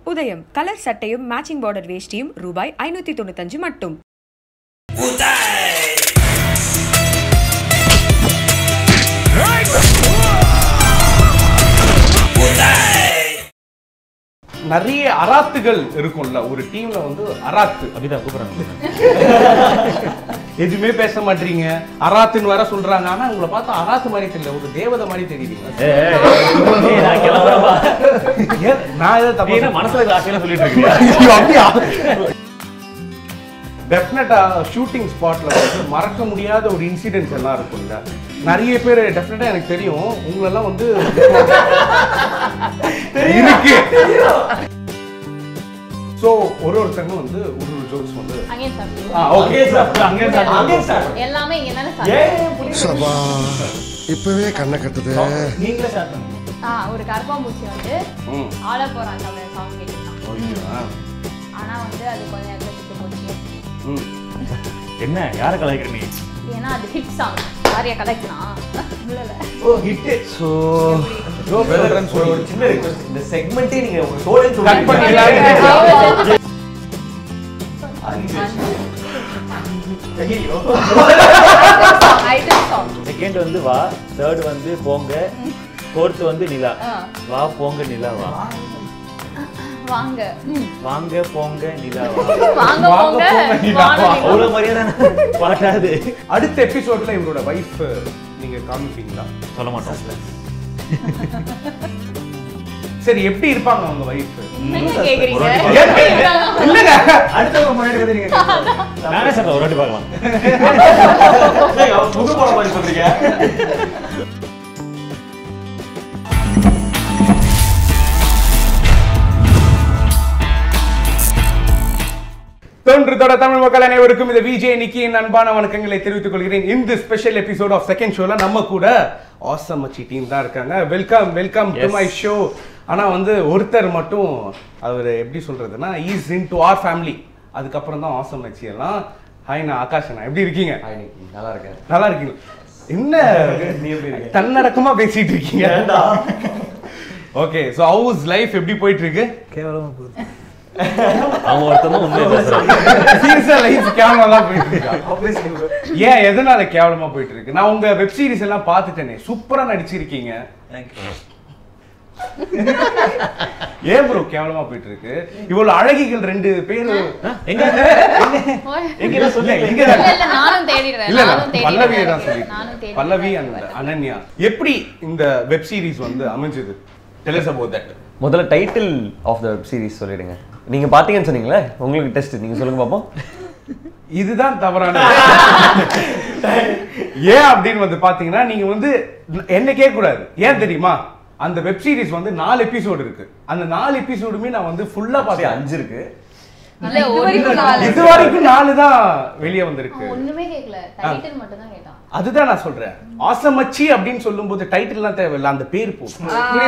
உதயம் கலர் சட்டையும் matching border வேஷ்டியும் ரூபாய் ஐநூத்தி தொண்ணூத்தஞ்சு மட்டும் நிறைய அராத்துகள் இருக்கும்ல ஒரு டீம்ல வந்து அராத்து அபிதா கூப்பிடுறாங்க எதுவுமே பேச மாட்டீங்க அராத்துன்னு வர சொல்றாங்க ஆனா உங்களை பார்த்தா அராத்து மாதிரி தெரியல ஒரு தேவதை மாதிரி தெரியுறீங்க நான் கிளம்புறேன்பா. ஏன் நான் ஏதோ நீ தப்பா என்ன மனசுல இருக்க ஆசையெல்லாம் சொல்லிட்டு இருக்கியா ஐயோ, அப்படியா டெஃபினட்டா ஷூட்டிங் ஸ்பாட்ல வந்து மறக்க முடியாத ஒரு இன்சிடென்ட்ஸ் எல்லாம் இருக்கும்ல நிறைய பேர் டெஃபினட்டா எனக்கு தெரியும் உங்களெல்லாம் வந்து இருக்கு ஸோ ஒரு ஒருத்தங்க வந்து ஒரு ஒரு ஜோக்ஸ் வந்து அங்கேயும் சாப்பிடு ஆ ஓகே அங்கே சார் எல்லாமே இங்க தானே சாப்பிடு சபா இப்பவே கண்ணை கட்டுது நீங்களே ஸ்டார்ட் பண்ணுங்க ஆ ஒரு கருப்பாம்பூச்சி வந்து ம் ஆள போறான் தமிழ் சாங் கேட்டுட்டான் ஐயோ, ஆ. ஆனா வந்து அது கொஞ்ச நேரத்துல சுட்டு போச்சு ம் என்ன யாரை கலாய்க்கிற நீ ஏன்னா அது ஹிட் சாங் யாரைய கலெக்ட்லாம் இல்ல ஓ ஹிட் ஸோ ஜோக் சொல்றேன்னு ஒரு சொல்லி சின்ன request. இந்த செக்மெண்ட்டே நீங்க உங்க தோழி கட் பண்ணிடலாம் ஐட்டம் சாங் செகண்ட் வந்து வா தேர்ட் வந்து போங்க ஃபோர்த் வந்து நிலா ஆ. வா போங்க நிலா வா வாங்க ம். வாங்க போங்க நிலா வா வாங்க வாங்க போங்க போங்க, நிலா வாங்க வா. நிலா. அவ்வளவு மரியாதை பாட்டாது அடுத்த எபிசோட்ல இவரோட வைஃப் நீங்க காமிப்பீங்களா சொல்ல மாட்டோம் சரி எப்படி இருப்பாங்க அவங்க வைஃப் என்னங்க கேக்குறீங்க இல்லங்க அடுத்தவங்க முன்னாடி வந்து நீங்க நானே சார் ஒரு வாட்டி பார்க்கலாம் புது படம் மாதிரி சொல்றீங்க தோன்றத்தோட தமிழ் மக்கள் அனைவருக்கும் இந்த விஜய் நிக்கியின் அன்பான வணக்கங்களை தெரிவித்துக் கொள்கிறேன் இந்த ஸ்பெஷல் எபிசோட் ஆஃப் செகண்ட் ஷோல நம்ம கூட ஆசம் மச்சி டீம் தான் இருக்காங்க welcome welcome to Yes. My show ஆனா வந்து ஒருத்தர் மட்டும் அவர் எப்படி சொல்றதுன்னா is in to our family அதுக்கப்புறம் தான் ஆசம் மச்சி எல்லாம் ஹாய் நான் ஆகாஷ் அண்ணா எப்படி இருக்கீங்க ஹாய் நிக்கி, நல்லா இருக்கேன் நல்லா இருக்கீங்க என்ன நீ எப்படி இருக்க? தன்னடக்கமா பேசிட்டு இருக்கீங்க ஓகே ஸோ ஹவுஸ் லைஃப் எப்படி போயிட்டு இருக்கு அவங்க ஒருத்தரும் உண்மையை பேசுறாங்க சீரியஸா லைஃப் கேவலமா தான் போயிட்டு இருக்கா Obviously, ஏன் எதனால கேவலமா போயிட்டு இருக்கு நான் உங்க வெப் சீரிஸ் எல்லாம் பார்த்துட்டேனே சூப்பரா நடிச்சிருக்கீங்க thank you. ஏன் ப்ரோ கேவலமா போயிட்டு இருக்கு இவ்வளவு அழகிகள் ரெண்டு பேரு எங்க ஓய். எங்க என்ன இல்ல, சொல்லி இங்க இல்ல தான். இல்ல நானும் தேடிடுறேன் இல்ல நானும் இல்ல பல்லவி தேடிடுறேன் தான் சொல்லி நானும் தேடிடுறேன் பல்லவி அண்ட் அனன்யா எப்படி இந்த வெப் சீரிஸ் வந்து அமைஞ்சது டெல் us about that முதல்ல title of the web series சொல்லிடுங்க நீங்க பாத்தீங்கன்னு சொன்னீங்களே உங்களுக்கு டெஸ்ட் நீங்க சொல்லுங்க பாப்போம் இதுதான் தவறான ஏன் அப்படின்னு வந்து பாத்தீங்கன்னா நீங்க வந்து என்ன கேட்க கூடாது ஏன் தெரியுமா அந்த வெப் சீரிஸ் வந்து நாலு எபிசோடு இருக்கு அந்த நாலு எபிசோடுமே நான் வந்து ஃபுல்லா அப்படியே பார்த்தேன் அஞ்சு இருக்கு இல்ல ஒரு இது வரைக்கும் நாலு தான் வெளியே வந்திருக்கு அவன் ஒண்ணுமே கேட்கல டைட்டில் மட்டும் தான் கேட்டான் அதுதான் நான் சொல்றேன் ஆசமச்சி அப்படின்னு சொல்லும்போது டைட்டில்லாம் தேவையில்ல அந்த பேர் போதும்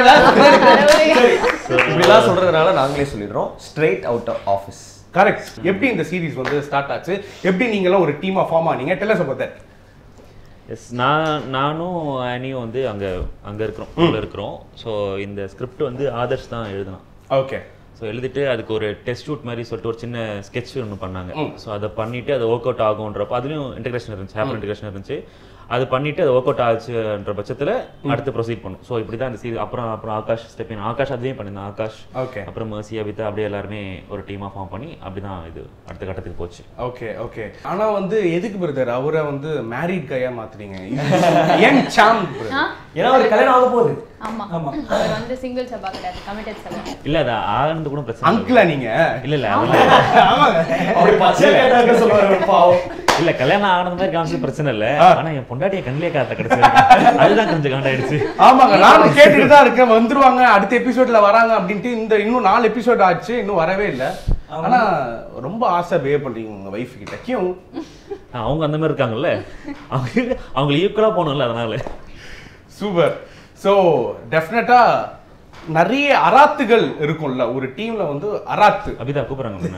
இப்படிலாம் சொல்றதுனால நாங்களே சொல்லிடுறோம் straight out of office correct எப்படி இந்த சீரிஸ் வந்து ஸ்டார்ட் ஆச்சு எப்படி நீங்களாம் ஒரு டீமா ஃபார்ம் ஆனீங்க டெல்ல சொல்ல எஸ் நான் நானும் ஆனியும் வந்து அங்க அங்க இருக்கிறோம் உள்ள இருக்கிறோம் ஸோ இந்த ஸ்கிரிப்ட் வந்து ஆதர்ஷ் தான் எழுதணும் ஓகே ஸோ எழுதிட்டு அதுக்கு ஒரு டெஸ்ட் ஷூட் மாதிரி சொல்லிட்டு ஒரு சின்ன ஸ்கெட்ச் ஒன்று பண்ணாங்க ம். ஸோ அதை பண்ணிட்டு அது ஒர்க் அவுட் ஆகுன்றப்ப அதுலயும் இன்டெகிரேஷன் இருந்துச்சு ஹேப்பர் இன்டெகிரேஷன் இருந்துச்சு அது பண்ணிட்டு அது ஒர்க் அவுட் ஆச்சுன்ற பட்சத்துல அடுத்து ப்ரொசீட் பண்ணும் ஸோ இப்படி தான் இந்த சீரி அப்புறம் அப்புறம் ஆகாஷ் ஸ்டெப் ஆகாஷ் அதுலேயும் பண்ணியிருந்தேன் ஆகாஷ் ஓகே அப்புறம் மர்சி அபிதா அப்படியே எல்லாருமே ஒரு டீமாக ஃபார்ம் பண்ணி அப்படிதான் இது அடுத்த கட்டத்துக்கு போச்சு ஓகே ஓகே ஆனா வந்து எதுக்கு பிரதர் அவரை வந்து மேரிட் கையா மாத்துறீங்க யங் சாம் ஏன்னா ஒரு கல்யாணம் ஆக போகுது ஆமா அவர் வந்து சிங்கிள் சபா கிடையாது கமிட்டட் சபா இல்ல அது ஆனந்து கூட பிரச்சனை இல்லை. அங்கிளா நீங்க இல்ல இல்ல அது ஆமாங்க அப்படி பச்சை கேட்டாங்க சொல்லுவாரு பாவம் இல்ல கல்யாணம் ஆனது மாதிரி காமிச்சு பிரச்சனை இல்ல ஆ. ஆனா என் பொண்டாட்டிய கண்ணிலே காத்த கிடைச்சு அதுதான் கொஞ்சம் காண்டாயிடுச்சு ஆமாங்க நானும் கேட்டுட்டு தான் இருக்கேன் வந்துருவாங்க அடுத்த எபிசோட்ல வராங்க அப்படின்ட்டு இந்த இன்னும் நாலு எபிசோட் ஆச்சு இன்னும் வரவே இல்ல ஆனா ரொம்ப ஆசை பே பண்றீங்க உங்க வைஃப் கிட்ட கியும் அவங்க அந்த மாதிரி இருக்காங்கல்ல அவங்க அவங்களுக்கு ஈக்குவலா போகணும்ல அதனால சூப்பர் ஸோ டெஃபினட்டா நிறைய அராத்துகள் இருக்கும்ல ஒரு டீம்ல வந்து அராத்து அபிதா கூப்பிடுறாங்க முன்ன.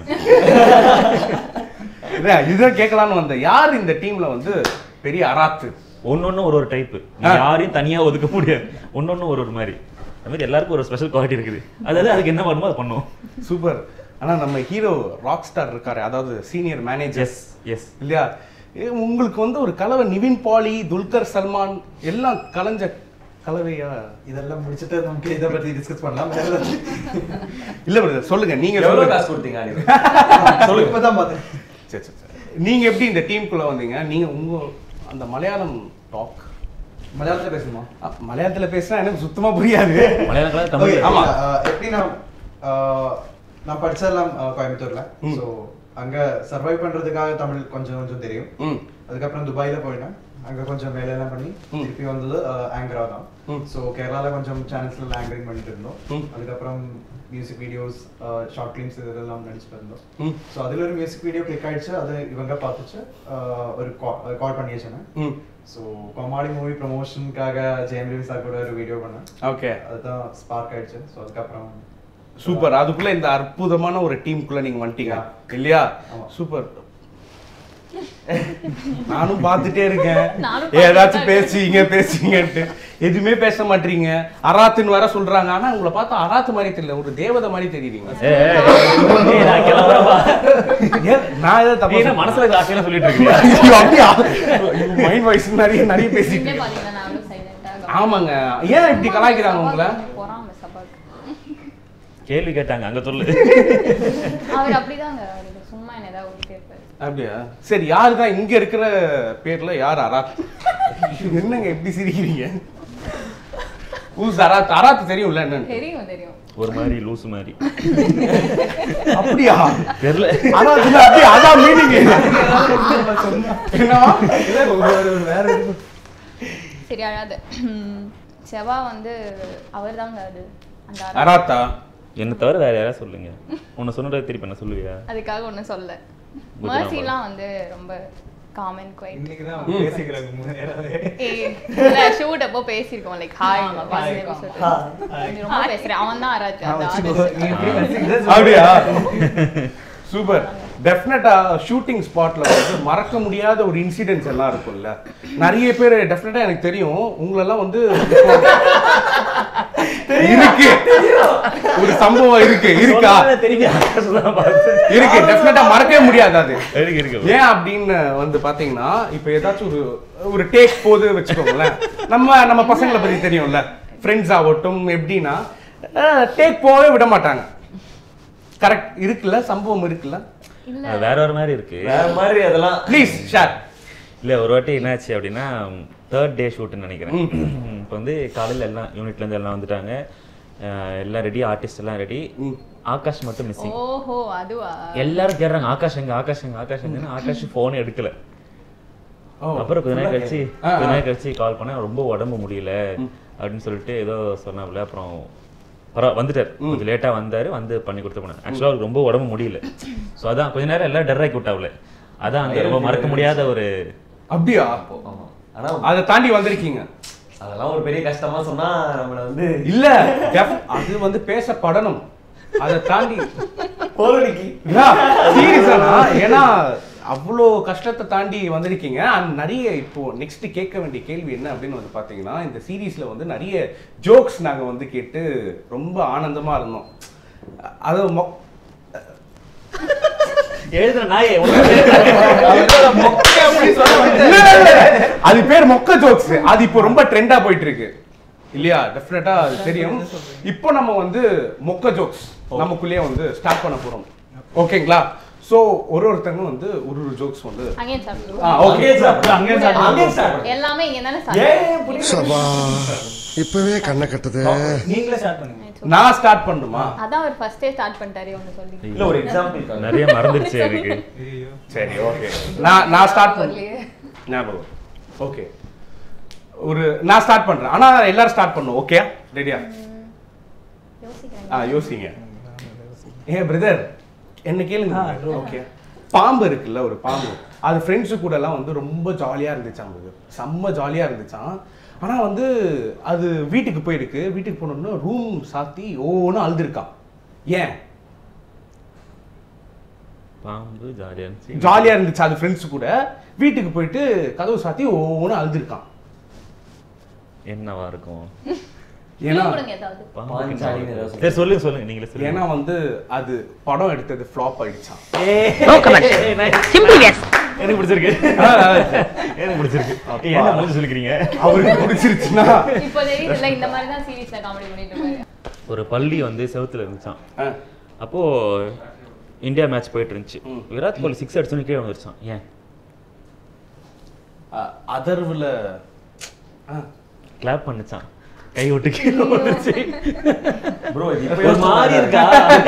இதான் இதுதான் கேட்கலாம்னு வந்தேன் யார் இந்த டீம்ல வந்து பெரிய அராத்து ஒன்னொன்னு ஒரு ஒரு டைப் யாரையும் தனியா ஒதுக்க முடியாது ஒன்னொன்னு ஒரு ஒரு மாதிரி அது மாதிரி எல்லாருக்கும் ஒரு ஸ்பெஷல் குவாலிட்டி இருக்குது அதாவது அதுக்கு என்ன பண்ணுமோ அதை பண்ணுவோம் சூப்பர் ஆனா நம்ம ஹீரோ ராக் ஸ்டார் இருக்காரு அதாவது சீனியர் மேனேஜர் எஸ் எஸ் இல்லையா ஏ, உங்களுக்கு வந்து ஒரு கலவை நிவின் பாலி துல்கர் சல்மான் எல்லாம் கலஞ்ச கலவையா இதெல்லாம் முடிச்சிட்டு நமக்கு இதை பத்தி டிஸ்கஸ் பண்ணலாம் வேற இல்ல பிரதர் சொல்லுங்க நீங்க எவ்வளவு சொல்லுங்க காசு கொடுத்தீங்க ஆடி சொல்லுங்க இப்பதான் பார்த்தேன் சரி சரி சரி. நீங்க எப்படி இந்த டீமுக்குள்ள வந்தீங்க நீங்க உங்க அந்த மலையாளம் டாக் மலையாளத்துல பேசணுமா மலையாளத்துல பேசினா எனக்கு சுத்தமா புரியாது மலையாளம் கலர் Okay, தமிழ் ஆமா. அஹ், எப்படின்னா அஹ், நான் படிச்சதெல்லாம் அஹ், கோயம்புத்தூர்ல ம். ஸோ அங்க சர்வைவ் பண்றதுக்காக தமிழ் கொஞ்சம் கொஞ்சம் தெரியும் ம் அதுக்கப்புறம் துபாயில போயிட்டேன் அங்க கொஞ்சம் வேலையெல்லாம் பண்ணி ம். திருப்பி வந்தது ஆங்கரா தான் ம். ஸோ கேரளால கொஞ்சம் சேனல்ஸ்ல ஆங்கரிங் பண்ணிட்டு இருந்தோம் ம். அதுக்கப்புறம் மியூசிக் வீடியோஸ் ஷார்ட் ஃபிலிம்ஸ் இதெல்லாம் நடிச்சுட்டு இருந்தோம் ம். ஸோ அதுல ஒரு மியூசிக் வீடியோ கிளிக் ஆயிடுச்சு அது இவங்க பார்த்துச்சு அஹ், ஒரு கால் பண்ணி வச்சேன் ம் ஸோ கொமாடி மூவி ப்ரமோஷனுக்காக ஜெயம் ரவி சார் கூட ஒரு வீடியோ பண்ணேன் ஓகே அதுதான் ஸ்பார்க் ஆயிடுச்சு ஸோ அதுக்கப்புறம் சூப்பர் அதுக்குள்ள இந்த அற்புதமான ஒரு டீமுக்குள்ள நீங்க வந்துட்டீங்க Yeah. இல்லையா ஆமா. சூப்பர் நானும் பார்த்துட்டே இருக்கேன் நானும் ஏதாச்சும் பார்த்துட்டு தான் பேசுவீங்க பேசுவீங்கன்ட்டு எதுவுமே பேச மாட்டீங்க அராத்துன்னு வர சொல்றாங்க ஆனா உங்களை பார்த்தா அராத்து மாதிரி தெரியல ஒரு தேவதை மாதிரி தெரியுறீங்க ஏய், ஏய், ஏய், நான் கிளம்புறேன்ப்பா. ஏன் நான் ஏதாவது நீ தப்பா என்ன மனசுல ஆசையெல்லாம் சொல்லிட்டு இருக்கியா ஐயோ, அப்படியா மைண்ட் வாய்ஸ் நிறைய நிறைய பேசிட்டு நீங்களே இருக்கேன். பாத்தீங்கன்னா நான் அவ்வளவு silent ஆ ஆமாங்க ஏன் இப்படி கலாய்க்கிறாங்க உங்களை பொறாமை சபாக்கு. கேள்வி கேட்டாங்க அங்க சொல்லு அவர் அப்படிதாங்க அவரு சும்மா என்ன ஏதாவது ஓடிட்டே இருப்பாரு அப்படியா சரி யாரு தான் இங்க இருக்கிற பேர்ல யார் அராத் என்னங்க எப்படி சிரிக்கிறீங்க ஊஸ் அராத் அராத் தெரியும்ல என்னன்னு தெரியும் தெரியும் ஒரு மாதிரி லூசு மாதிரி அப்படியா தெரியல அராத் இல்ல, அப்படியே அதான் மீனிங் என்னவா வேற சரி அழாத உம், செவா வந்து அவர் தாங்க அது அந்த அரை- அராத்தா என்ன தவிர வேற யாராவது சொல்லுங்க உன்னை சொன்னதை திருப்பி என்ன சொல்லுவியா அதுக்காக ஒண்ணும் சொல்ல புதுநாமம். மர்சிலாம் வந்து ரொம்ப காமன் குவைட் இன்னைக்கு தான் பேசிக்கிறாங்க மூணு நேரமே. ஷூட் அப்போ பேசியிருக்கோம் லைக் ஹாய் ரொம்ப பேசுறேன் அவன் தான் ஆராய்ச்சி அந்த artist. அப்படியா சூப்பர் டெஃபினட்டா ஷூட்டிங் ஸ்பாட்ல வந்து மறக்க முடியாத ஒரு இன்சிடென்ட்ஸ் எல்லாம் இருக்கும்ல நிறைய பேர் டெஃபினட்டா எனக்கு தெரியும் உங்களெல்லாம் வந்து இருக்கு ஒரு சம்பவம் இருக்கு இருக்கா தெரியுங்க இருக்கு டெஃபினட்டா மறக்கவே முடியாது அது இருக்கு இருக்கு ஏன் அப்படின்னு வந்து பாத்தீங்கன்னா இப்ப ஏதாச்சும் ஒரு ஒரு டேக் போது வச்சுக்கோங்களேன் நம்ம நம்ம பசங்களை பத்தி தெரியும்ல ஃப்ரெண்ட்ஸ் ஆகட்டும் எப்படின்னா டேக் போகவே விட மாட்டாங்க கரெக்ட் இருக்குல்ல சம்பவம் இருக்குல்ல அது வேற ஒரு மாதிரி இருக்கு வேற மாதிரி அதெல்லாம் ப்ளீஸ் ஷேர் இல்ல ஒரு வாட்டி என்னாச்சு அப்படின்னா தேர்ட் டே ஷூட்னு நினைக்கிறேன் இப்போ வந்து காலையில எல்லாம் யூனிட்ல இருந்து எல்லாம் வந்துட்டாங்க அஹ் எல்லாம் ரெடி ஆர்டிஸ்ட் எல்லாம் ரெடி ஆகாஷ் மட்டும் மிஸ்ஸிங் ஓஹோ அதுவா எல்லாரும் கேக்குறாங்க ஆகாஷ் எங்க ஆகாஷ் எங்க ஆகாஷ் எங்கன்னு ஆகாஷ் போன் எடுக்கல அப்புறம் கொஞ்ச நேரம் கழிச்சு கொஞ்ச நேரம் கழிச்சு கால் பண்ணேன் ரொம்ப உடம்பு முடியல அப்படின்னு சொல்லிட்டு ஏதோ சொன்னாப்புல அப்புறம் பரவ வந்துட்டார் கொஞ்சம் லேட்டா வந்தாரு வந்து பண்ணி கொடுத்து போனேன் ஆக்சுவலா அவருக்கு ரொம்ப உடம்பு முடியல சோ அதான் கொஞ்ச நேரம் எல்லாம் டர் ஆக்கி விட்டாவுல அதான் அந்த ரொம்ப மறக்க முடியாத ஒரு அப்படியா ஆமா ஆனா அதை தாண்டி வந்திருக்கீங்க அதெல்லாம் ஒரு பெரிய கஷ்டமா சொன்னா நம்மள வந்து இல்ல def- அது வந்து பேசப்படணும் அதை தாண்டி போரடிக்கு சீரியஸானா ஏன்னா அவ்வளோ கஷ்டத்தை தாண்டி வந்திருக்கீங்க and நிறைய இப்போ நெக்ஸ்ட் கேட்க வேண்டிய கேள்வி என்ன அப்படின்னு வந்து பார்த்தீங்கன்னா இந்த சீரீஸ்ல வந்து நிறைய ஜோக்ஸ் நாங்க வந்து கேட்டு ரொம்ப ஆனந்தமா இருந்தோம் அது மொ- எழுதுற நாயே இல்ல, இல்ல, இல்ல. அது பேர் மொக்க ஜோக்ஸ் அது இப்போ ரொம்ப ட்ரெண்டா போயிட்டு இருக்கு இல்லையா டெஃபினட்டா அது தெரியும் இப்போ நம்ம வந்து மொக்க ஜோக்ஸ் நமக்குள்ளேயே வந்து ஸ்டார்ட் பண்ண போறோம் ஓகேங்களா சோ ஒரு ஒருத்தங்க வந்து ஒரு ஒரு ஜோக்ஸ் வந்து அங்கேயும் சாப்பிடுவோம் ஆ, okay. அங்கேயே start அங்கேயே பண்ணுவோம். start எல்லாமே இங்க தானே ஏன் புரியல சபா இப்பவே கண்ணை கட்டுது நீங்களே ஸ்டார்ட் பண்ணுங்க நான் ஸ்டார்ட் பண்ணுமா அதான் அவர் ஃபர்ஸ்டே ஸ்டார்ட் பண்ணிட்டாரு ஒன்னு சொல்லி இல்ல ஒரு எக்ஸாம்பிள் நிறைய மறந்துருச்சு எனக்கு சரி ஓகே நான் நான் ஸ்டார்ட் பண்ண சொல்லி ஞாபகம் ஓகே ஒரு நான் ஸ்டார்ட் பண்றேன் ஆனா எல்லாரும் ஸ்டார்ட் பண்ணும் ஓகே ரெடியா யோசிக்கிறேன் ஆ யோசிங்க ஏ பிரதர் என்ன கேளுங்க ஓகே பாம்பு இருக்குல்ல ஒரு பாம்பு அது ஃப்ரெண்ட்ஸு கூட எல்லாம் வந்து ரொம்ப ஜாலியா இருந்துச்சாம் அது செம்ம ஜாலியா இருந்துச்சாம் ஆனா வந்து அது வீட்டுக்கு போயிருக்கு வீட்டுக்கு போனோம்னா ரூம் சாத்தி ஓன்னு அழுதுருக்கான் ஏன் பாம்பு ஜாலியா இருந்துச்சு ஜாலியா இருந்துச்சு அது ஃப்ரெண்ட்ஸ் கூட வீட்டுக்கு போயிட்டு கதவு சாத்தி ஓன்னு அழுதுருக்கான் என்னவா இருக்கும் ஏன்னா கொடுங்க ஏதாவது பாஞ்சாலின்னு ஏதாவது சொல்லுங்க. சரி சொல்லுங்க சொல்லுங்க நீங்களே சொல்லுங்க ஏன்னா வந்து அது படம் எடுத்தது ஃப்ளாப் ஆயிடுச்சான் எனக்கு பிடிச்சிருக்கு எனக்கு பிடிச்சிருக்கு என்ன மூஞ்சி சொல்லிக்கிறீங்க அவருக்கு பிடிச்சிருச்சுன்னா இப்போ தெரியுதுல்ல இந்த மாதிரி தான் சீரிஸ்ல காமெடி பண்ணிட்டு இருக்காரு ஒரு பள்ளி வந்து செவுத்துல இருந்துச்சான் ஆ, அப்போ இந்தியா மேட்ச் போயிட்டு இருந்துச்சு விராட் கோலி சிக்ஸ் அடிச்சோன்னு கீழே வந்துருச்சான் ஏன் ஆ, அதர்வுல ஆ, கிளாப் பண்ணுச்சான் கை விட்டு கீழே வந்துருச்சு ப்ரோ இது இப்போ ஒரு மாதிரி இருக்கா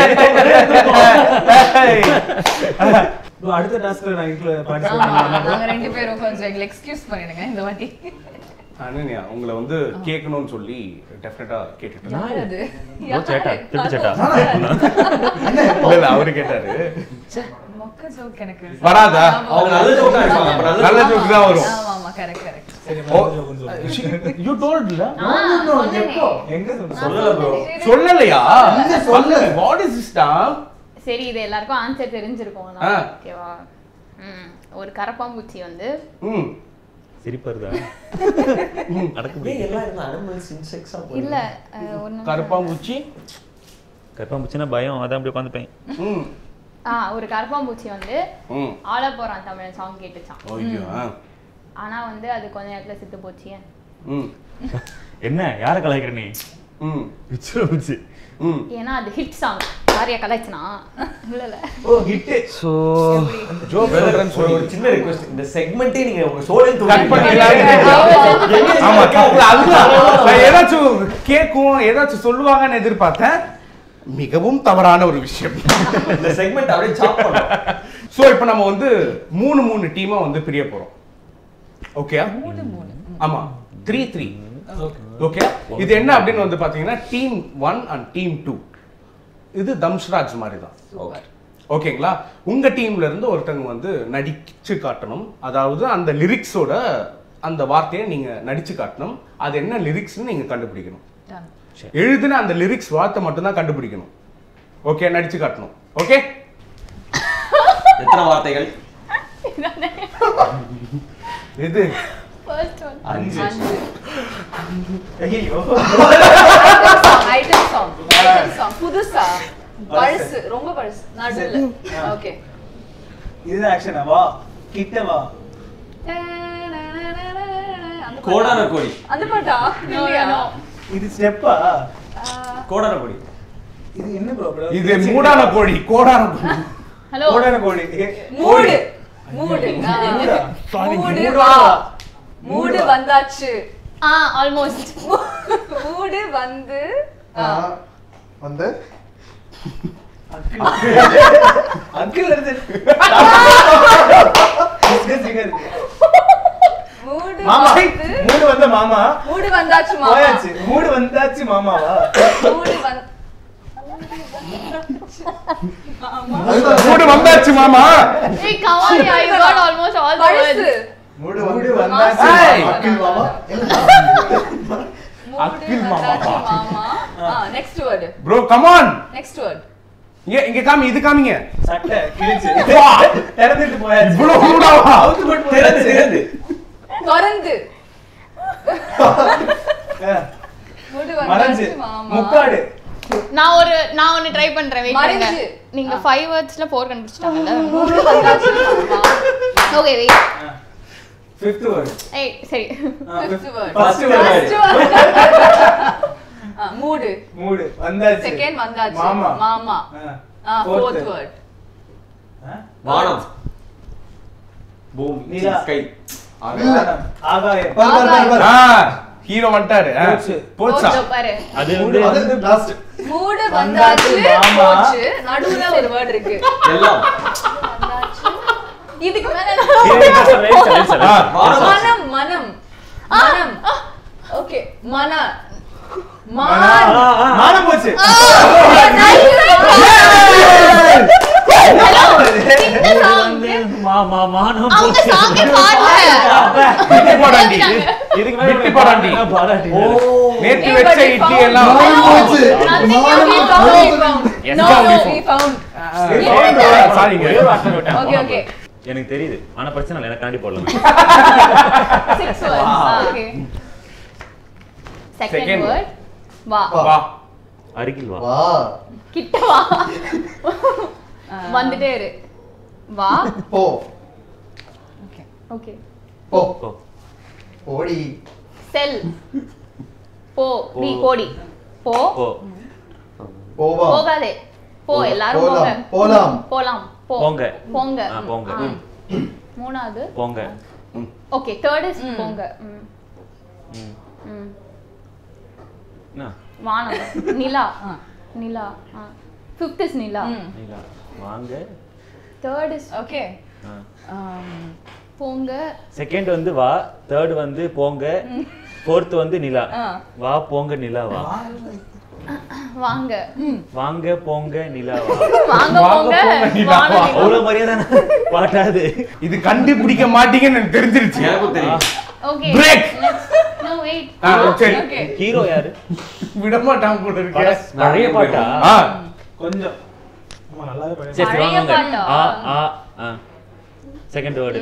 bro, அடுத்த டாஸ்க்ல நான் இதுல participate பண்ணலாமா? நாங்க ரெண்டு பேரும் கொஞ்சம் எங்களை எக்ஸ்கியூஸ் பண்ணிடுங்க இந்த வாட்டி அனன்யா உங்களை வந்து கேட்கணும்னு சொல்லி டெஃபினட்டா கேட்டுட்டு இருந்தேன். யார் அது ஓ, சேட்டா திருப்பி சேட்டா இல்ல இல்ல அவரு கேட்டாரு மொக்க ஜோக் எனக்கு வராதா அவங்க நல்ல joke தான் அடிப்பாங்க. அப்ப நல்ல நல்ல ஜோக் தான் வரும் ஆமா ஆமா கரெக்ட் கரெக்ட் சரி, மறுபடியும் கொஞ்சம் யூ டோல்ட்ல எங்க சொல்ற சொல்லல ப்ரோ சொல்லலையா சொல்லு வாட் இஸ் திஸ் டாம் சரி இது எல்லாருக்கும் ஆன்சர் தெரிஞ்சிருக்கும் ஆ. ஓகேவா ம் ஒரு கரப்பாம்பூச்சி வந்து ம் சிரிப்பா இருந்தா அடக்க ஏன் முடியும் எல்லாம் இந்த அனிமல்ஸ் இன்செக்ட்ஸா இல்ல அஹ், ஒரு நிமிஷம். கருப்பாம்பூச்சி கருப்பாம்பூச்சின்னா பயம் அதான் அப்படி உட்காந்துப்பேன் ம் ஆ ஒரு கரப்பாம்பூச்சி வந்து ம் ஆள போறான் தமிழ் சாங் கேட்டுச்சான் ஐயோ ஆ. ஆனா வந்து அது கொஞ்ச நேரத்துல செத்து போச்சு ஏன்? ம் என்ன யார கலாய்க்கிற நீ ம் விச்சுல போச்சு ம் ஏன்னா அது ஹிட் சாங் யாரையா கலாய்ச்சனா இல்ல இல்ல ஓ ஹிட் ஸோ ஜோக் சொல்றேன்னு ஒரு சொல்லி ஒரு சின்ன ரிக்வெஸ்ட் இந்த செக்மெண்ட்டே நீங்க உங்க ஷோலே கட் பண்ணிடலாம் ஆமா தப்புல அதுதான் நான் ஏதாச்சும் கேட்கும் ஏதாச்சும் சொல்லுவாங்கன்னு எதிர்பார்த்தேன் மிகவும் தவறான ஒரு விஷயம் இந்த செக்மெண்ட் அப்படியே சாப் பண்ணோம் சோ இப்போ நம்ம வந்து மூணு மூணு டீமா வந்து பிரிய போறோம் ஓகே ஆமா த்ரீ த்ரீ ஓகே இது என்ன அப்படின்னு வந்து பாத்தீங்கன்னா team one and team two இது தம்ஷ்ராஜ் மாதிரி தான் ஓகேங்களா உங்க டீம்ல இருந்து ஒருத்தங்க வந்து நடிச்சு காட்டணும் அதாவது அந்த லிரிக்ஸோட அந்த வார்த்தையை நீங்க நடிச்சு காட்டணும் அது என்ன லிரிக்ஸ்னு நீங்க கண்டுபிடிக்கணும் எழுதின அந்த லிரிக்ஸ் வார்த்தை மட்டும்தான் கண்டுபிடிக்கணும் ஓகே நடிச்சு காட்டணும் ஓகே எத்தனை வார்த்தைகள் இது ஃபர்ஸ்ட் ஒன் அஞ்சு ஐயோ ஐட்டம் சாங் ஐட்டம் சாங் புதுசா பழசு ரொம்ப பழசு நடுவுல ஓகே இது ஆக்ஷனா வா கிட்ட வா அந்த கோடான கோடி அந்த பாட்டா இல்லையா இது ஸ்டெப்பா கோடான கோடி இது என்ன ப்ரோ இது மூடான கோழி கோடான கோழி ஹலோ கோடான கோடி ஏ, மூடு மூடு ஆ. Sorry, மூடு மூடா. வா மூடு வந்தாச்சு ஆ ஆல்மோஸ்ட் மூடு வந்து ஆ. வந்து அங்கிள் எடுத்து Disgusting-ஆ இருக்கு. மூடு மாமா வந்து மூடு வந்த மாமா மூடு வந்தாச்சு மாமா போயாச்சு மூடு வந்தாச்சு மாமாவா மூடு வந்து மூடு வந்தாச்சு மாமா ஏய் கவாலி I got almost all the பழசு வேர்ட்ஸ் மூடு மூடு வந்து வந்தாச்சு ஏய். மாமா. அக்கில் மாமா மூடு அக்கில் மாமா. வந்தாச்சு மாமா ஆ next word bro come on next word இங்க இங்க காமி இது காமிங்க சட்டை கிழிச்சு வா. திறந்துட்டு போயாச்சு இவ்வளவு மூடாவா அவுத்து போட்டு திறந்து போயாச்சு. திறந்து திறந்து ஆ, மூடு மறைஞ்சு வந்தாச்சு மாமா முக்காடு நான் ஒரு நான் ஒன்னு ட்ரை பண்றேன் வெயிட் பண்ணுங்க மறைஞ்சு. நீங்க 5 வேர்ட்ஸ்ல 4 கண்டுபிடிச்சிட்டாங்கல்ல மூடு வந்தாச்சு மாமா ஓகே வெயிட் ஃபிஃப்த் வேர்ட் ஏய் சரி fifth word First word. First word mood mood வந்தாச்சு செகண்ட் வந்தாச்சு மாமா மாமா ஆ. ஆ Fourth. ஃபோர்த் வேர்ட் ஆ? வானம் பூமி நிலா. ஸ்கை வானம். ஆகாயம் பாரு, பாரு, பாரு, பாரு. ஆ ஹீரோ வந்துட்டாரு ஆ, போச்சு. போச்சா போச்சோ பாரு அது மூடு வந்து அது லாஸ்ட் மூடு வந்தாச்சு, வந்தாச்சு மாமா. போச்சு நடுவுல ஒரு வேர்ட் இருக்கு எல்லாம் வந்தாச்சு இதுக்கு மேல ஆ, வானம் மனம் மனம் மனம் ஓகே மன ஆ, மான் ஆ, ஆ. மானம் போச்சு இந்த சாங் மாமா மானம் அவங்க சாங்கே பாடல விட்டு போடாண்டி இதுக்கு விட்டு போடாண்டி பாராட்டி ஓ நேத்து ஏய், வச்ச but we இட்லி found- எல்லாம் மானம் போச்சு. Nothing மானம் we போச்சு. found. Yes, No, found, no, we we found. சாரிங்க ஒரே ஒரு வார்த்தை விட்டேன். Okay, okay. எனக்கு தெரியுது ஆனா பிரச்சனை இல்லை எனக்கு தாண்டி போடலாம் Six words. Ah, okay. Second Second word வா வா அருகில் வா வா கிட்ட வா வந்துட்டே இரு வா போ ஓகே போ போ ஓடி செல் போ டி கோடி போ போ போவா போகாதே போ எல்லாரும் போலாம். போங்க போலாம். போலாம் போ போங்க. போங்க ஆ, போங்க. ஆ. மூணாவது போங்க ஓகே தேர்ட் இஸ் போங்க ம். ம். ம். என்ன வானம் நிலா நிலா ஃபிஃப்த் இஸ் நிலா நீலா வாங்க தேர்ட் இஸ் ஓகே போங்க செகண்ட் வந்து வா தேர்ட் வந்து போங்க ஃபோர்த் வந்து நிலா வா போங்க நிலா வா வாங்க வாங்க போங்க நிலா வா வாங்க போங்க நிலா வானம் வா. நிலா. அவ்வளவு மரியாதை பாட்டாது இது கண்டுபிடிக்க மாட்டீங்கன்னு எனக்கு தெரிஞ்சிருச்சு எனக்கும் தெரியும் ஓகே Break. நோ வெயிட் ஆ, சரி ஓகே ஹீரோ யாரு விட மாட்டான் போல இருக்கு நிறைய பாட்டா ஆ கொஞ்சம் ஆமா நல்லாவே பழைய சரி சரி பழைய வாங்க பாட்டா? ஆ ஆ ஆ செகண்ட் வேர்டு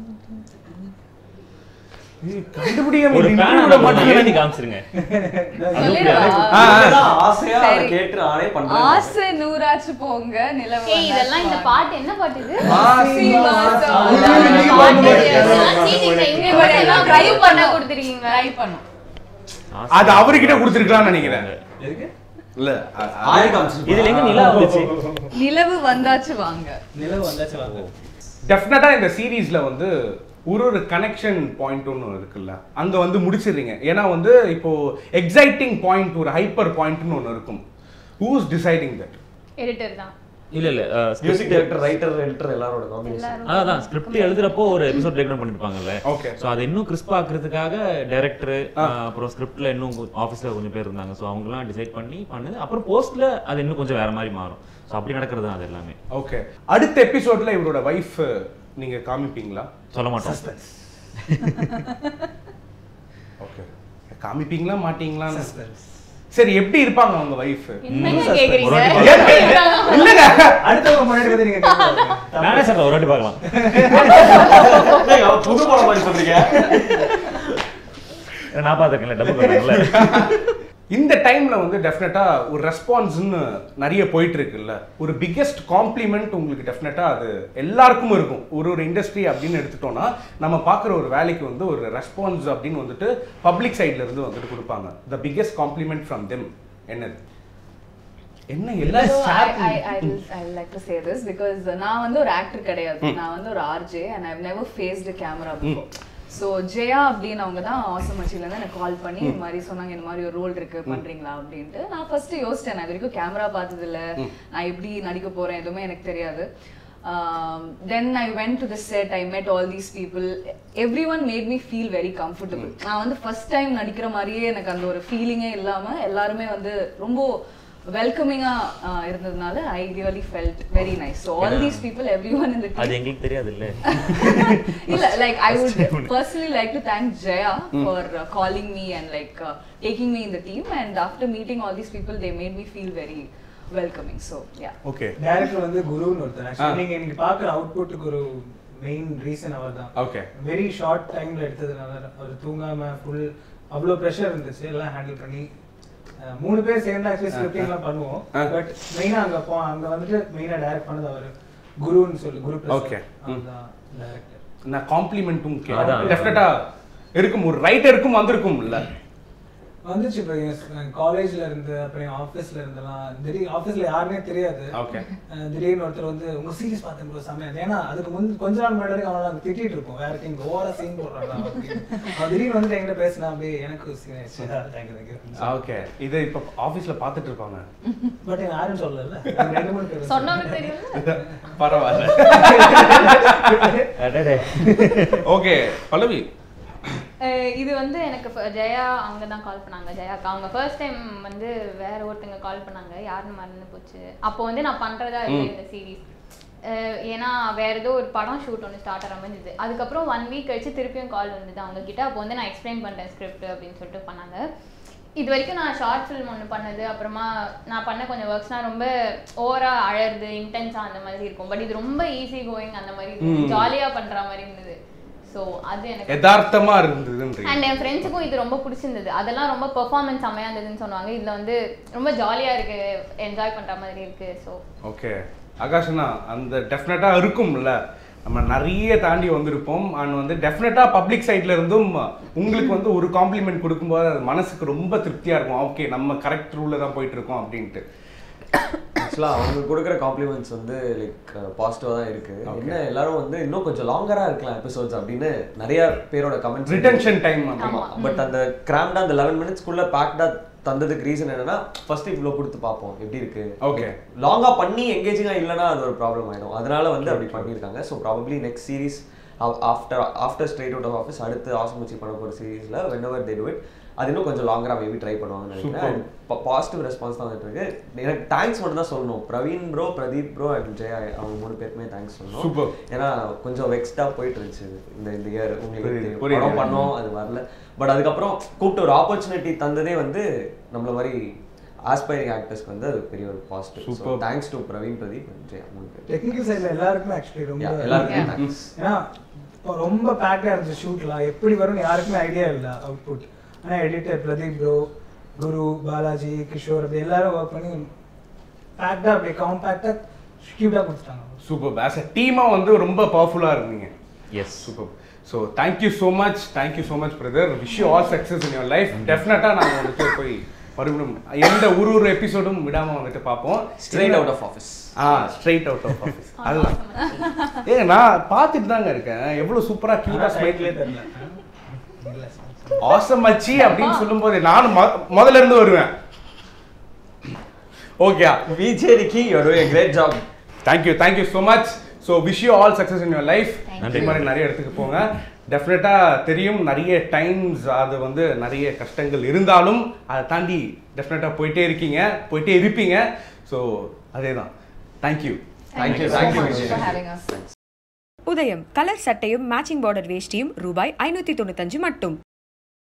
கண்டுபிடிக்க ஒரு நீ பேனா விட மாட்டீங்க எழுதி காமிச்சிருங்க சொல்லிடவா ஆ, ஆ. ஆசையா அதை சரி. கேட்டு நானே பண்றேன் ஆசை நூறாச்சு போங்க நிலவு ஏய் இதெல்லாம் இந்த பாட்டு என்ன பாட்டு இது மாசி மாசம். மாசம். நீ பாட்டு பாட்டு இதெல்லாம் cheating ல இங்க கூட எல்லாம் drive பண்ண கொடுத்துருக்கீங்க ட்ரை பண்ணும் அது அவர்கிட்ட கொடுத்துருக்கலாம்னு நினைக்கிறேன் எதுக்கு இல்ல அ- அ- ஆளே காமிச்சு இதுல எங்க நிலா வந்துச்சு நிலவு வந்தாச்சு வாங்க நிலவு வந்தாச்சு வாங்க டெஃபினட்டா இந்த சீரீஸ்ல வந்து ஒரு ஒரு கனெக்ஷன் பாயிண்ட் ஒன்று இருக்குல்ல அங்க வந்து முடிச்சிடுறீங்க ஏன்னா வந்து இப்போ எக்ஸைட்டிங் பாயிண்ட் ஒரு ஹைப்பர் பாயிண்ட்னு ஒன்று இருக்கும் ஹூஸ் டிசைடிங் தட் எடிட்டர் தான் இல்ல இல்ல மியூசிக் டைரக்டர் ரைட்டர் எடிட்டர் எல்லாரோட காம்பினேஷன் அதான் ஸ்கிரிப்ட் எழுதுறப்போ ஒரு எபிசோட் பிரேக் பண்ணிருப்பாங்கல்ல Okay. சோ அதை இன்னும் கிறிஸ்பா ஆக்குறதுக்காக டைரக்டர் அப்புறம் ஸ்கிரிப்ட்ல இன்னும் ஆஃபீஸ்ல கொஞ்சம் பேர் இருந்தாங்க சோ அவங்கலாம் டிசைட் பண்ணி பண்ணது அப்புறம் போஸ்ட்ல அது இன்னும் கொஞ்சம் வேற மாதிரி மாறும் சோ அப்படி நடக்கிறது தான் அது எல்லாமே ஓகே அடுத்த எபிசோட்ல இவரோட வைஃப் நீங்க காமிப்பீங்களா சொல்ல மாட்டோம் ஓகே காமிப்பீங்களா மாட்டீங்களா சரி எப்படி இருப்பாங்க அவங்க வைஃப் என்னங்க கேக்குறீங்க ஒரு வாட்டி இல்லங்க அடுத்தவங்க முன்னாடி வந்து நீங்க கேட்கலாம். நானே சொல்றேன் ஒரு வாட்டி பார்க்கலாம் புது படம் மாதிரி சொல்றீங்க நான் பார்த்துருக்கேன்ல டபுள் பண்ணல இந்த டைம்ல வந்து டெஃபினட்டா ஒரு ரெஸ்பான்ஸ்னு நிறைய போயிட்டு இருக்குல்ல ஒரு பிக்கெஸ்ட் காம்ப்ளிமெண்ட் உங்களுக்கு டெஃபினட்டா அது எல்லாருக்கும் இருக்கும் ஒரு ஒரு இண்டஸ்ட்ரி அப்படின்னு எடுத்துட்டோம்னா நம்ம பார்க்குற ஒரு வேலைக்கு வந்து ஒரு ரெஸ்பான்ஸ் அப்படின்னு வந்துட்டு பப்ளிக் சைட்ல இருந்து வந்துட்டு கொடுப்பாங்க the biggest compliment from them என்னது என்ன எல்லாம் So, I, share- I, I, will, I will like to say this because நான் வந்து ஒரு ஆக்டர் கிடையாது நான் வந்து ஒரு RJ and I've never faced camera before so Jaya அப்படின்னு அவங்க தான் ஆசம் மச்சிலேருந்து எனக்கு கால் பண்ணி இந்த மாதிரி சொன்னாங்க இந்த மாதிரி ஒரு ரோல் இருக்கு பண்றீங்களா அப்படின்ட்டு நான் ஃபர்ஸ்ட் யோசிச்சேன் நான் இது வரைக்கும் கேமரா பார்த்தது இல்ல நான் எப்படி நடிக்க போறேன் எதுவுமே எனக்கு தெரியாது then I went to the set I met all these people every one made me feel very comfortable நான் வந்து ஃபர்ஸ்ட் டைம் நடிக்கிற மாதிரியே எனக்கு அந்த ஒரு ஃபீலிங்கே இல்லாம எல்லாருமே வந்து ரொம்ப வெல்கமிங்கா இருந்ததுனால I really felt very nice so all these people every one இந்த அது எங்களுக்கு தெரியாது இல்ல இல்ல like I would personally like to thank Jaya for calling me and like taking me in the team and after meeting all these people they made me feel very welcoming so yeah okay director வந்து குருன்னு ஒருத்தர் actually நீங்க இன்னைக்கு பாக்குற அவுட்புட்டுக்கு ஒரு main reason அவர் தான் okay very short டைம்ல எடுத்ததுனால அவர் தூங்காம ஃபுல் அவ்வளோ ப்ரெஷர் இருந்துச்சு எல்லாம் ஹேண்டில் பண்ணி அஹ், மூணு பேர் சேர்ந்து ஆக்சுவலி ஸ்கிரிப்டிங்லாம் பண்ணுவோம் ஆ. பட் மெயினா அங்க போ அங்க வந்துட்டு மெயினா டைரக்ட் பண்ணது அவர் குருன்னு சொல்லி குரு Okay. பிரசாத் தான் டைரக்டர் நான் காம்ப்ளிமெண்ட்டும் அதான். டெஃபினட்டா இருக்கும் ஒரு ரைட்டருக்கும் வந்திருக்கும் இல்ல வந்துச்சு இப்போ காலேஜ்ல இருந்து அப்புறம் ஆஃபீஸ்ல இருந்தெல்லாம் திடீர் ஆஃபீஸ்ல யாருனே தெரியாது ஓகே அஹ் திடீர்னு ஒருத்தர் வந்து உங்க சீரிஸ் பார்த்தேன் ப்ரோ செம்மையா இருந்துச்சு." ஏன்னா அதுக்கு முன் கொஞ்ச நாள் முன்னாடி வரைக்கும் அவனை நாங்க திட்டிட்டு இருப்போம் வேற டீம் ஓவரா சீன் போடுறாங்க அப்படின்னு. அவன் திடீர்னு வந்து என்கிட்ட பேசினா அப்படியே எனக்கு சீன் ஆயிடுச்சு தேங்க்யூ தேங்க்யூ ஓகே இதை இப்போ ஆஃபீஸில் பார்த்துட்டு இருப்பாங்க பட் எனக்கு யாரும் சொல்லல ரெண்டு மூணு பேர் சொன்னவனுக்கு தெரியும் பரவாயில்ல அடடே ஓகே பல்லவி அஹ் இது வந்து எனக்கு ஃப- ஜெயா அவங்க தான் கால் பண்ணாங்க ஜெயா அக்கா அவங்க ஃபர்ஸ்ட் டைம் வந்து வேற ஒருத்தங்க கால் பண்ணாங்க யாருன்னு மறந்து போச்சு அப்போ வந்து நான் பண்றதா இல்லை இந்த சீரீஸ் ஏன்னா வேற ஏதோ ஒரு படம் ஷூட் ஒன்று ஸ்டார்ட் ஆகிற மாதிரி இருந்தது அதுக்கப்புறம் ஒன் வீக் கழிச்சு திருப்பியும் கால் வந்தது அவங்க கிட்ட அப்போ வந்து நான் எக்ஸ்பிளைன் பண்ணிட்டேன் ஸ்கிரிப்ட் அப்படின்னு சொல்லிட்டு பண்ணாங்க இது வரைக்கும் நான் ஷார்ட் ஃபிலிம் ஒன்று பண்ணது அப்புறமா நான் பண்ண கொஞ்சம் ஒர்க்ஸ்னால் ரொம்ப ஓவரா அழறது இன்டென்ஸாக அந்த மாதிரி இருக்கும் பட் இது ரொம்ப ஈஸி கோயிங் அந்த மாதிரி ஜாலியாக பண்ணுற மாதிரி இருந்தது ஸோ அது எனக்கு யதார்த்தமா இருந்ததுன்றீங்க அண்ட் என் ஃப்ரெண்ட்ஸுக்கும் இது ரொம்ப பிடிச்சிருந்தது அதெல்லாம் ரொம்ப பெர்ஃபார்மன்ஸ் செம்மையா இருந்ததுன்னு சொன்னாங்க இதுல வந்து ரொம்ப ஜாலியா இருக்கு என்ஜாய் பண்ற மாதிரி இருக்கு ஸோ ஓகே ஆகாஷனா அந்த டெஃபினட்டா இருக்கும்ல நம்ம நிறைய தாண்டி வந்திருப்போம் அண்ட் வந்து டெஃபினட்டா பப்ளிக் சைட்ல இருந்தும் உங்களுக்கு வந்து ஒரு காம்ப்ளிமெண்ட் கொடுக்கும்போது அது மனசுக்கு ரொம்ப திருப்தியா இருக்கும் ஓகே நம்ம கரெக்ட் ரூல்ல தான் போயிட்டு இருக்கோம் அப்படின்ட்டு ஆக்சுவலாக அவங்க கொடுக்குற காம்ப்ளிமெண்ட்ஸ் வந்து லைக் பாசிட்டிவாக தான் இருக்கு என்ன எல்லாரும் வந்து இன்னும் கொஞ்சம் லாங்கராக இருக்கலாம் எபிசோட்ஸ் அப்படின்னு நிறைய பேரோட கமெண்ட்ஸ் ரிட்டன்ஷன் டைம் ஆமா பட் அந்த கிராம்டா அந்த லெவன் மினிட்ஸ்க்குள்ள பேக்டா தந்ததுக்கு ரீசன் என்னன்னா ஃபர்ஸ்ட் இவ்வளோ கொடுத்து பார்ப்போம் எப்படி இருக்கு ஓகே லாங்கா பண்ணி எங்கேஜிங்கா இல்லைன்னா அது ஒரு ப்ராப்ளம் ஆயிடும் அதனால வந்து அப்படி பண்ணியிருக்காங்க so probably next series after after straight out of office அடுத்து ஆசமுச்சி பண்ண போகிற சீரீஸில் whenever they do it அது இன்னும் கொஞ்சம் லாங்கரா மேபி ட்ரை பண்ணுவாங்கன்னு நினைக்கிறேன் பாசிட்டிவ் ரெஸ்பான்ஸ் தான் வந்துட்டு இருக்கு எனக்கு தேங்க்ஸ் மட்டும் தான் சொல்லணும் Praveen bro Pradeep bro and Jaya அவங்க மூணு பேருக்குமே தேங்க்ஸ் சொல்லணும் Super. ஏன்னா கொஞ்சம் வெக்ஸ்டா போயிட்டு இருந்துச்சு இது. இந்த இந்த இயர் உங்களுக்கு புரியுது, தெரியும். புரியுது. படம் பண்ணோம் அது வரல பட் அதுக்கப்புறம் கூப்பிட்டு ஒரு ஆப்பர்ச்சுனிட்டி தந்ததே வந்து நம்மள மாதிரி ஆஸ்பைரிங் ஆக்டர்ஸ்க்கு வந்து அது பெரிய ஒரு positive so Superb. Thanks to Praveen Pradeep and Jaya மூணு பேர் டெக்னிக்கல் சைடில் எல்லாருக்குமே ஆக்சுவலி ரொம்ப Yeah, எல்லாருக்குமே தேங்க்ஸ் ஏன்னா இப்போ ரொம்ப பேக்டாக இருந்துச்சு ஷூட்லாம் எப்படி வரும்னு யாருக்குமே ஐடியா இல்லை அவுட்புட் ஆனால் எடிட்டர் பிரதீப் ப்ரோ குரு பாலாஜி கிஷோர் அப்படி எல்லாரும் ஒர்க் பண்ணி பேக்டாக அப்படியே காம்பேக்டாக க்யூட்டாக கொடுத்துட்டாங்க சூப்பர் ஆஸ் அ டீமா வந்து ரொம்ப பவர்ஃபுல்லா இருந்தீங்க yes super so thank you so much thank you so much brother wish you all success in your life டெஃபினட்டாக நாங்கள் வந்துட்டு போய் மறுபடியும் எந்த ஒரு ஒரு எபிசோடும் விடாம வந்துட்டு பார்ப்போம் ஸ்ட்ரெயிட் அவுட் ஆஃப் ஆஃபீஸ் ஆ ஸ்ட்ரைட் அவுட் ஆஃப் ஆஃபீஸ் அதுதான் ஏ நான் பார்த்துட்டு தாங்க இருக்கேன் எவ்வளோ சூப்பராக க்யூட்டாக சைட்லேயே ஸ்மைட்லேயே தெரில இல்லை ஆசம் மச்சி அப்படின்னு சொல்லும்போது நானும் மொ- முதல்ல இருந்து வருவேன் okay VJ Ricky you doing great job thank you thank you so much so wish you all success in your life you. அதே மாதிரி நிறைய இடத்துக்கு போங்க டெஃபினட்டாக தெரியும் நிறைய டைம்ஸ் அது வந்து நிறைய கஷ்டங்கள் இருந்தாலும் அதை தாண்டி டெஃபினட்டாக போயிட்டே இருக்கீங்க போயிட்டே இருப்பீங்க ஸோ அதே தான் thank you thank you so thank you much Vijay for having us. Udhayam colour சட்டையும் மேட்சிங் பார்டர் வேஷ்டியும் ரூபாய் ஐநூத்தி தொண்ணூத்தஞ்சு மட்டும்